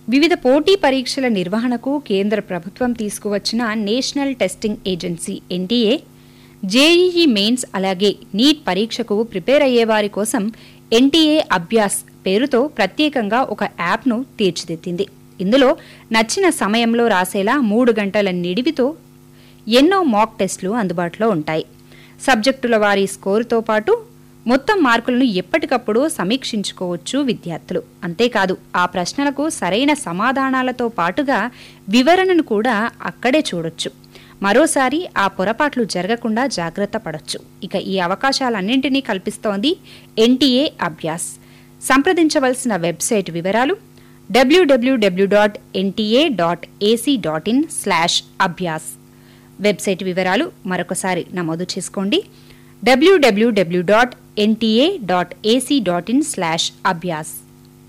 వివిధ పోటీ పరీక్షల నిర్వహణకు కేంద్ర ప్రభుత్వం తీసుకువచ్చిన national testing agency NTA JEE mains అలాగే నీట్ పరీక్షకు ప్రిపేర్ అయ్యేవారి కోసం ఎన్టీఏ అభ్యాస్ పేరుతో ప్రత్యేకంగా ఒక యాప్ను తీర్చిదిద్దింది ఇందులో నచ్చిన సమయంలో రాసేలా మూడు గంటల నిడివితో ఎన్నో మాక్ టెస్టులు అందుబాటులో ఉంటాయి సబ్జెక్టుల వారి స్కోరుతో పాటు మొత్తం మార్కులను ఎప్పటికప్పుడు సమీక్షించుకోవచ్చు విద్యార్థులు అంతేకాదు ఆ ప్రశ్నలకు సరైన సమాధానాలతో పాటుగా వివరణను కూడా అక్కడే చూడొచ్చు మరోసారి ఆ పొరపాట్లు జరగకుండా జాగ్రత్త పడొచ్చు ఇక ఈ అవకాశాలన్నింటినీ కల్పిస్తోంది ఎన్టీఏ అభ్యాస్ సంప్రదించవలసిన వెబ్సైట్ వివరాలు W W W dot NTA dot AC dot in slash Abhyas website వివరాలు మరొకసారి నమోదు చేసుకోండి W W W dot NTA dot AC dot in slash Abhyas